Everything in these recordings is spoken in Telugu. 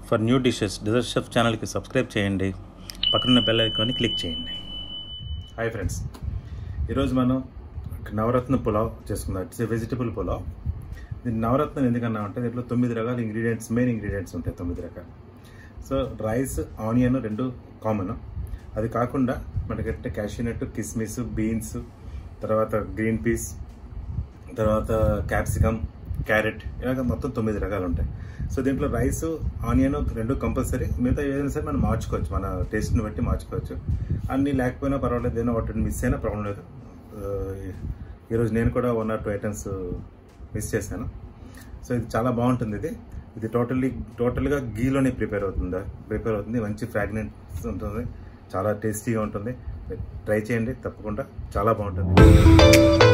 for new dishes dessert chef ఛానల్కి సబ్స్క్రైబ్ చేయండి పక్కనున్న బెల్ ఐకాన్ని క్లిక్ చేయండి హాయ్ ఫ్రెండ్స్ ఈరోజు మనం నవరత్న పులావ్ చేసుకుందాం ఇట్స్ ఏ వెజిటబుల్ పులావ్ దీన్ని నవరత్నం ఎందుకన్నా అంటే దీంట్లో తొమ్మిది రకాల ఇంగ్రీడియంట్స్ మెయిన్ ఇంగ్రీడియంట్స్ ఉంటాయి తొమ్మిది రకాలు సో రైస్ ఆనియన్ రెండు కామన్ అది కాకుండా మనకంటే క్యాషినట్ కిస్మిస్ బీన్స్ తర్వాత గ్రీన్ పీస్ తర్వాత క్యాప్సికమ్ క్యారెట్ ఇలాగ మొత్తం తొమ్మిది రకాలు ఉంటాయి సో దీంట్లో రైస్ ఆనియన్ రెండు కంపల్సరీ మిగతా ఏదైనా సరే మనం మార్చుకోవచ్చు మన టేస్ట్ని బట్టి మార్చుకోవచ్చు అన్నీ లేకపోయినా పర్వాలేదు ఏదైనా ఒకటి మిస్ అయినా ప్రాబ్లం లేదు ఆ, ఈరోజు నేను కూడా one or two items miss చేశాను సో ఇది చాలా బాగుంటుంది ఇది ఇది టోటల్లీ టోటల్గా గీలోనే ప్రిపేర్ అవుతుందా ప్రిపేర్ అవుతుంది మంచి ఫ్రాగ్నెన్స్ ఉంటుంది చాలా టేస్టీగా ఉంటుంది ట్రై చేయండి తప్పకుండా చాలా బాగుంటుంది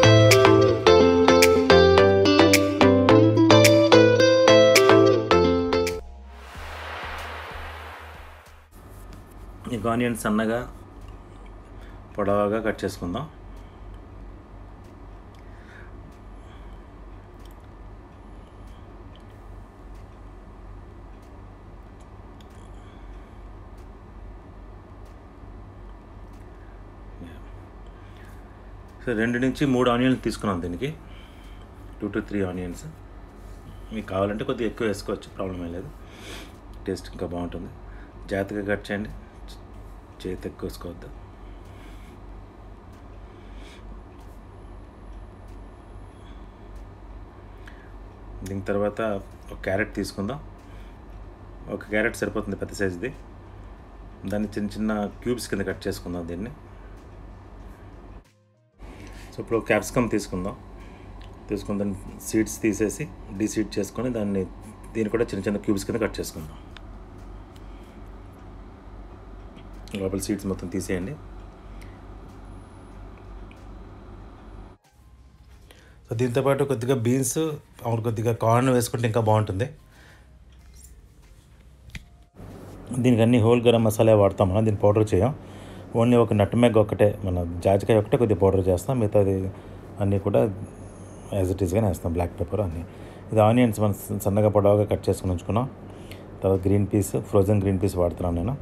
ఈ ఆనియన్ సన్నగా పొడవుగా కట్ చేసుకుందాం సో రెండు నుంచి మూడు ఆనియన్స్ తీసుకున్నాం దీనికి టూ టు త్రీ ఆనియన్స్ మీకు కావాలంటే కొద్దిగా ఎక్కువ వేసుకోవచ్చు ప్రాబ్లం ఏం లేదు టేస్ట్ ఇంకా బాగుంటుంది జాగ్రత్తగా కట్ చేయండి చేతి ఎక్కువ వేసుకోవద్దు దీని తర్వాత ఒక క్యారెట్ తీసుకుందాం ఒక క్యారెట్ సరిపోతుంది పెద్ద సైజుది దాన్ని చిన్న చిన్న క్యూబ్స్ కింద కట్ చేసుకుందాం దీన్ని సో ఇప్పుడు క్యాప్సికమ్ తీసుకుందాం తీసుకుని దాన్ని సీడ్స్ తీసేసి డీసీడ్ చేసుకొని దాన్ని దీన్ని కూడా చిన్న చిన్న క్యూబ్స్ కింద కట్ చేసుకుందాం లోపల సీడ్స్ మొత్తం తీసేయండి సో దీంతో పాటు కొద్దిగా బీన్స్ అవును కొద్దిగా కార్న్ వేసుకుంటే ఇంకా బాగుంటుంది దీనికి అన్ని హోల్ గరం మసాలా వాడతాం మనం దీన్ని పౌడర్ చేయం ఓన్లీ ఒక నట్మెగ్ ఒకటే మన జాజికాయ ఒకటే కొద్దిగా పౌడర్ చేస్తాం మిగతాది అన్నీ కూడా యాజ్ ఇట్ ఈస్గానే వేస్తాం బ్లాక్ పెప్పర్ అన్నీ ఇది ఆనియన్స్ మనం సన్నగా పొడవుగా కట్ చేసుకుని ఉంచుకున్నాం తర్వాత green peas frozen green peas వాడుతున్నాను నేను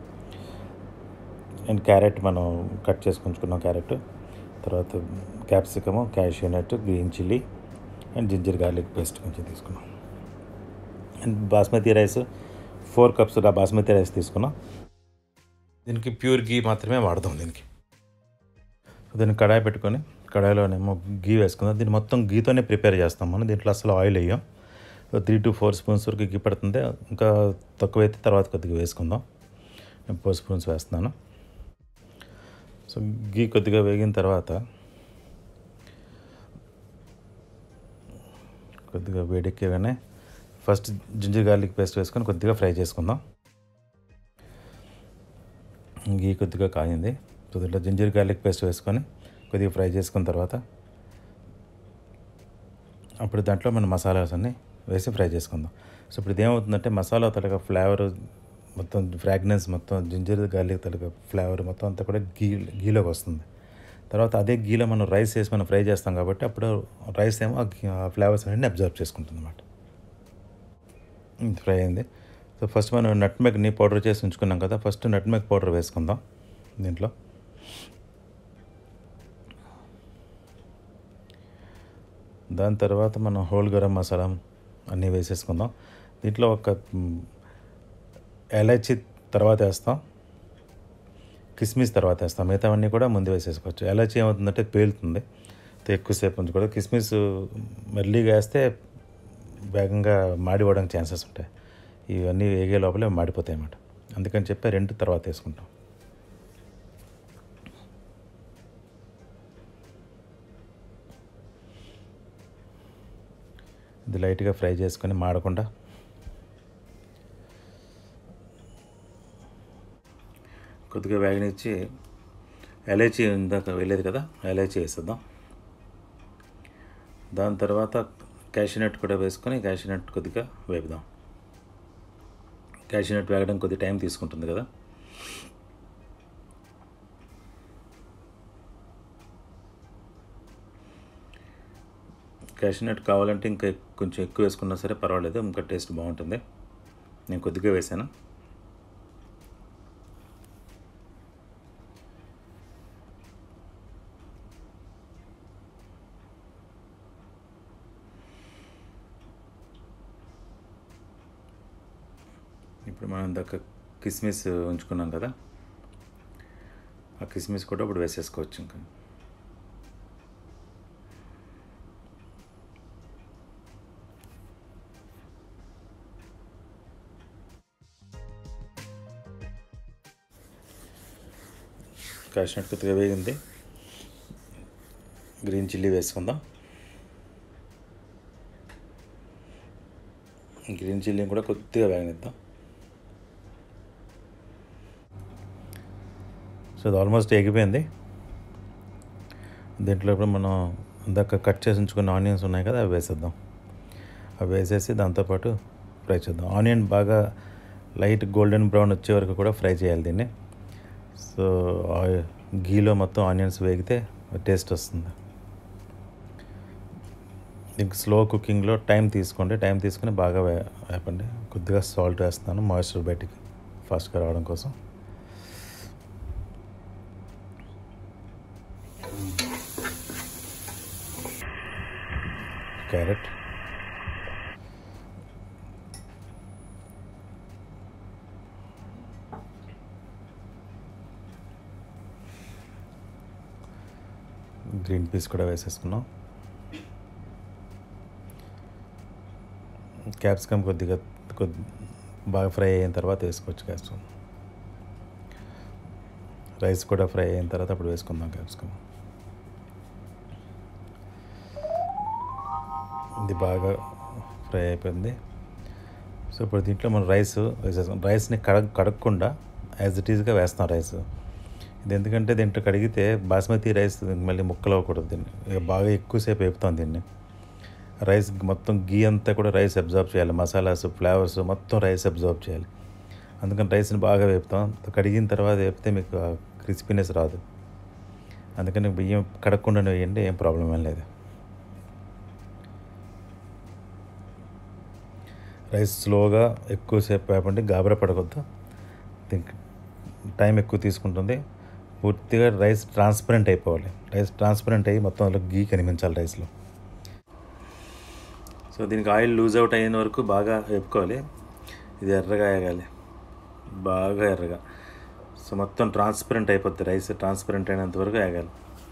అండ్ క్యారెట్ మనం కట్ చేసుకుని ఉంచుకున్నాం క్యారెట్ తర్వాత capsicum cashew nut green chilli and ginger garlic paste కొంచెం తీసుకున్నాం and basmati rice four cups basmati rice తీసుకున్నాం దీనికి ప్యూర్ గీ మాత్రమే వాడదాం దీనికి దీన్ని కడాయి పెట్టుకొని కడాయిలోనేమో గీ వేసుకుందాం దీన్ని మొత్తం గీతోనే ప్రిపేర్ చేస్తాం మనం దీంట్లో అసలు ఆయిల్ వేయం త్రీ టు ఫోర్ స్పూన్స్ వరకు గీ పడుతుంది ఇంకా తక్కువైతే తర్వాత కొద్దిగా వేసుకుందాం నేను ఫోర్ స్పూన్స్ వేస్తున్నాను సో గీ కొద్దిగా వేగిన తర్వాత కొద్దిగా వేడెక్కగానే ఫస్ట్ జింజర్ గార్లిక్ పేస్ట్ వేసుకొని కొద్దిగా ఫ్రై చేసుకుందాం గీ కొద్దిగా కాగింది సో దీంట్లో జింజర్ గార్లిక్ పేస్ట్ వేసుకొని కొద్దిగా ఫ్రై చేసుకున్న తర్వాత అప్పుడు దాంట్లో మన మసాలాస్ అన్నీ వేసి ఫ్రై చేసుకుందాం సో ఇప్పుడు ఇదేమవుతుందంటే మసాలా తలగా ఫ్లేవర్ మొత్తం ఫ్రాగ్రెన్స్ మొత్తం జింజర్ గార్లిక్ తలగా ఫ్లేవర్ మొత్తం అంతా కూడా గీ గీలోకి వస్తుంది తర్వాత అదే గీలో మనం రైస్ వేసి మనం ఫ్రై చేస్తాం కాబట్టి అప్పుడు రైస్ ఏమో ఆ ఫ్లేవర్స్ అన్నీ అబ్జర్వ్ చేసుకుంటుంది అన్నమాట ఫ్రై అయింది సో ఫస్ట్ మనం నట్మెగ్ని పౌడర్ చేసి ఉంచుకున్నాం కదా ఫస్ట్ నట్మెగ్ పౌడర్ వేసుకుందాం దీంట్లో దాని తర్వాత మనం హోల్ గరం మసాలా అన్నీ వేసేసుకుందాం దీంట్లో ఒక మ్, ఎలైచి తర్వాత వేస్తాం కిస్మిస్ తర్వాత వేస్తాం మిగతావన్నీ కూడా ముందు వేసేసుకోవచ్చు ఎలైచి ఏమవుతుందంటే పేలుతుంది సో ఎక్కువసేపు ఉంచి కూడా కిస్మిస్ మెల్లిగా వేస్తే వేగంగా మాడిపోవడానికి ఛాన్సెస్ ఉంటాయి ఇవన్నీ వేగే లోపలే మాడిపోతాయి అన్నమాట అందుకని చెప్పి రెండు తర్వాత వేసుకుంటాం ఇది లైట్గా ఫ్రై చేసుకొని మాడకుండా కొద్దిగా వేగనిచ్చి ఎలైచి ఇందాక వెళ్ళేది కదా ఎలైచి వేసేద్దాం దాని తర్వాత క్యాషినట్ కూడా వేసుకొని క్యాషినట్ కొద్దిగా వేపుదాం క్యాషినట్ వేగడం కొద్ది టైం తీసుకుంటుంది కదా క్యాషనట్ కావాలంటే ఇంకా కొంచెం ఎక్కువ వేసుకున్నా సరే పర్వాలేదు ఇంకా టేస్ట్ బాగుంటుంది నేను కొద్దిగా వేసాను ఇప్పుడు మనం ఇందాక కిస్మిస్ ఉంచుకున్నాం కదా ఆ కిస్మిస్ కూడా ఇప్పుడు వేసేసుకోవచ్చు ఇంకా కాసినట్టు కొద్దిగా వేగింది గ్రీన్ చిల్లీ వేసుకుందాం గ్రీన్ చిల్లీని కూడా కొద్దిగా వేగనిద్దాం సో అది ఆల్మోస్ట్ ఎగిపోయింది దీంట్లో ఇప్పుడు మనం ఇందాక కట్ చేసి ఉంచుకున్న ఆనియన్స్ ఉన్నాయి కదా అవి వేసేద్దాం అవి వేసేసి దాంతోపాటు ఫ్రై చేద్దాం ఆనియన్ బాగా లైట్ గోల్డెన్ బ్రౌన్ వచ్చే వరకు కూడా ఫ్రై చేయాలి దీన్ని సో ఆ- గీలో మొత్తం ఆనియన్స్ వేగితే టేస్ట్ వస్తుంది దీనికి స్లో కుకింగ్లో టైం తీసుకోండి టైం తీసుకుని బాగా వే వేపండి కొద్దిగా సాల్ట్ వేస్తాను మాయిశ్చర్ బయటికి ఫాస్ట్గా రావడం కోసం క్యారెట్ గ్రీన్ పీస్ కూడా వేసేసుకున్నాం క్యాప్సికమ్ కొద్దిగా కొద్ది బాగా ఫ్రై అయిన తర్వాత వేసుకోవచ్చు క్యాప్సికమ్ రైస్ కూడా ఫ్రై అయిన తర్వాత అప్పుడు వేసుకుందాం క్యాప్సికమ్ ఇది బాగా ఫ్రై అయిపోయింది సో ఇప్పుడు దీంట్లో మనం రైస్ వేసేస్తాం రైస్ని కడగ కడగకుండా యాజ్ ఇట్ ఈస్గా వేస్తాం రైస్ ఇది ఎందుకంటే దీంట్లో కడిగితే బాస్మతి రైస్ మళ్ళీ ముక్కలు అవ్వకూడదు దీన్ని ఇక బాగా ఎక్కువసేపు వేపుతాం దీన్ని రైస్ మొత్తం గీ అంతా కూడా రైస్ అబ్జర్వ్ చేయాలి మసాలాస్ ఫ్లేవర్స్ మొత్తం రైస్ అబ్జర్వ్ చేయాలి అందుకని రైస్ని బాగా వేపుతాం కడిగిన తర్వాత వేపితే మీకు క్రిస్పీనెస్ రాదు అందుకని బియ్యం కడగకుండా వేయండి ఏం ప్రాబ్లం ఏం లేదు రైస్ స్లోగా ఎక్కువసేపు వేపండి గాబరా పడకొద్దు దీనికి టైం ఎక్కువ తీసుకుంటుంది పూర్తిగా రైస్ ట్రాన్స్పరెంట్ అయిపోవాలి రైస్ ట్రాన్స్పరెంట్ అయ్యి మొత్తం అందులో గీ కనిపించాలి రైస్లో సో దీనికి ఆయిల్ లూజ్ అవుట్ అయిన వరకు బాగా వేపుకోవాలి ఇది ఎర్రగా వేగాలి బాగా ఎర్రగా సో మొత్తం ట్రాన్స్పరెంట్ అయిపోద్ది రైస్ ట్రాన్స్పరెంట్ అయినంత వరకు వేగాలి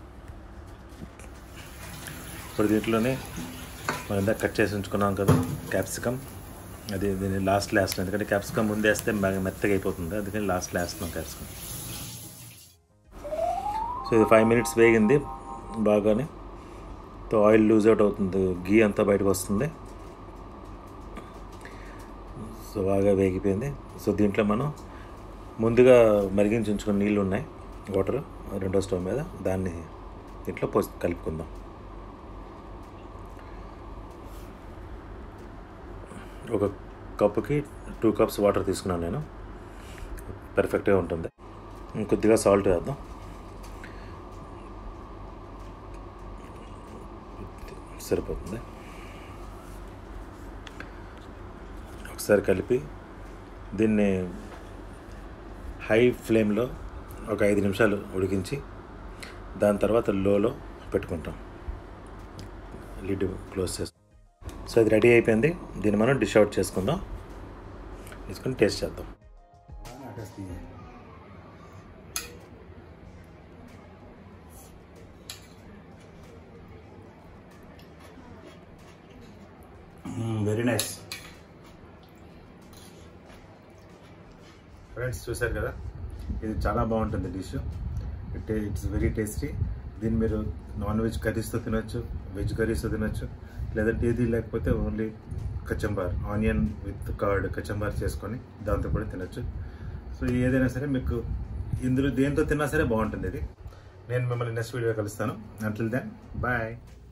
ఇప్పుడు దీంట్లోనే మనం ఇందాక కట్ చేసి ఉంచుకున్నాం కదా క్యాప్సికమ్ అది దీన్ని లాస్ట్లో వేస్తున్నాం ఎందుకంటే క్యాప్సికమ్ ముందు వేస్తే బాగా మెత్తగా అయిపోతుంది అందుకని లాస్ట్లో వేస్తున్నాం క్యాప్సికమ్ సో ఇది ఫైవ్ మినిట్స్ వేగింది బాగానే తో ఆయిల్ లూజ్ అవుట్ అవుతుంది గీ అంతా బయటకు వస్తుంది సో బాగా వేగిపోయింది సో దీంట్లో మనం ముందుగా మరిగించి ఉంచుకున్న నీళ్ళు ఉన్నాయి వాటర్ రెండో స్టవ్ మీద దాన్ని దీంట్లో పోసి కలుపుకుందాం ఒక కప్పుకి టూ కప్స్ వాటర్ తీసుకున్నాను నేను పర్ఫెక్ట్గా ఉంటుంది కొద్దిగా సాల్ట్ వేద్దాం సరిపోతుంది ఒకసారి కలిపి దీన్ని హై ఫ్లేమ్లో ఒక ఐదు నిమిషాలు ఉడికించి దాని తర్వాత లోలో పెట్టుకుంటాం లిడ్ క్లోజ్ చేస్తాం సో ఇది రెడీ అయిపోయింది దీన్ని మనం డిష్ అవుట్ చేసుకుందాం తీసుకొని టేస్ట్ చేద్దాం వెరీ నైస్ ఫ్రెండ్స్ చూశారు కదా ఇది చాలా బాగుంటుంది dish it it's very tasty దీన్ని మీరు నాన్ వెజ్ కర్రీస్తో తినొచ్చు వెజ్ కర్రీస్తో తినొచ్చు లేదంటే ఏది లేకపోతే only kachumber onion with curd kachumber చేసుకొని దాంతో కూడా తినొచ్చు సో ఏదైనా సరే మీకు ఇందులో దేంతో తిన్నా సరే బాగుంటుంది ఇది నేను మిమ్మల్ని నెక్స్ట్ వీడియో కలుస్తాను అంటిల్ దెన్ బాయ్